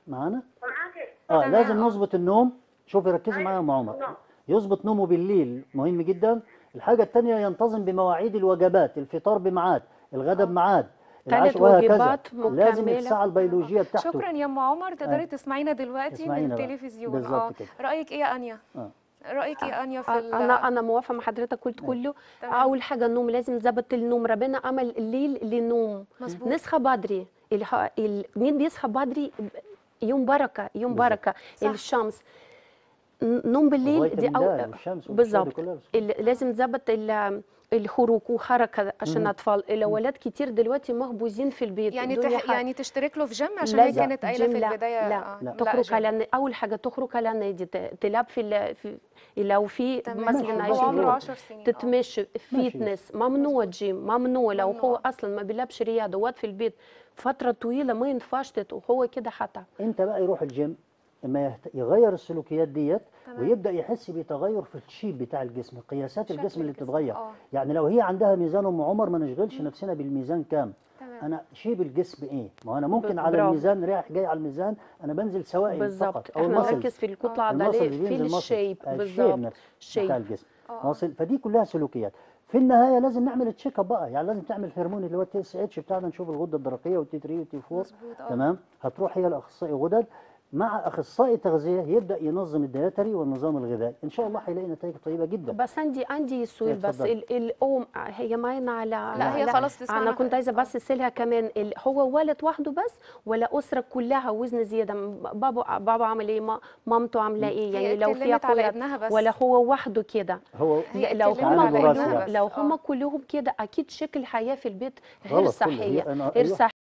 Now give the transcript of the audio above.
معانا معاكي اه تمام. لازم نظبط النوم شوفي ركزي معايا يا ام عمر نعم. يظبط نومه بالليل مهم جدا الحاجه الثانيه ينتظم بمواعيد الوجبات الفطار بميعاد الغداء بميعاد ثلاث العشاء وهكذا وجبات لازم مكملة. الساعه البيولوجيه بتاعته شكرا يا ام عمر تقدري آه. تسمعينا دلوقتي من تسمعينا بقى. التلفزيون بالظبط اه كده. رايك ايه يا انيا آه. رايك ايه يا انيا في ال- انا انا موافقه مع حضرتك قلت كله تمام. اول حاجه النوم لازم نظبط النوم ربنا عمل الليل للنوم مظبوط. نصحى بدري الح... ال... مين بيصحى بدري يوم بركه يوم بالظبط. بركه صح. الشمس ن- نوم بالليل دي فيتامين أو... د والشمس والأشياء دي بالظبط كلها. ال- لازم نظبط ال... الخروج وحركه عشان الاطفال الاولاد كتير دلوقتي مهبوزين في البيت يعني الدنيا تح... حر. يعني تشترك له في جيم عشان لا هي كانت قايله جيم في لا البدايه لا, آه، لا. تخرج جيم. على اول حاجه تخرج على النادي ت- تلعب في, ال... في لو في تمام. مثلا ماشي، هو ماشي. عمره جيم. 10 سنين آه. تتمشى فيتنس ممنوع جيم ممنوع لو ممنوع. هو اصلا ما بيلعبش رياضه وقت في البيت فتره طويله ما ينفعش تت- وهو كده حتى انت بقى يروح الجيم اما يهت- يغير السلوكيات ديت تمام. ويبدا يحس بتغير في الشيب بتاع الجسم قياسات شكل الجسم اللي الجسم، بتتغير آه. يعني لو هي عندها ميزان ام عمر ما نشغلش نفسنا بالميزان كام تمام. انا شيب الجسم ايه ما هو انا ممكن ب- على برافو. الميزان رايح جاي على الميزان انا بنزل سوائل بالظبط فقط او احنا المسلز نركز في الكتله آه. العضليه المسلز في بينزل muscle. الشيب الشيب بالظبط نفسه الشيب بتاع الجسم آه. واصل فدي كلها سلوكيات في النهايه لازم نعمل تشيك اب بقى يعني لازم تعمل هرمون اللي هو التي اس اتش بتاعنا نشوف الغده الدرقيه والتي 3 والتي 4 مظبوط، آه. تمام هتروح هي لاخصائي غدد مع اخصائي تغذيه يبدا ينظم الدياتري والنظام الغذائي ان شاء الله هيلاقي نتائج طيبه جدا بس عندي عندي سؤال بس اتفضلي. ال- الام هي معانا على لا، هي خلاص تسمعنا انا كنت عايزه آه. بس اسالها كمان ال- هو ولد وحده بس ولا اسره كلها وزن زياده م- بابا بابا عامل ايه ما- مامته عامله ايه هي يعني لو في اتكلمت على اخوات ابنها بس. ولا هو وحده كده هو هي لو اتكلمت هم على ابنها كلهم بس. لو آه. هم كلهم كده اكيد شكل الحياه في البيت غير غلط كله. هي صحيه أنا- غير أيوة. صحيه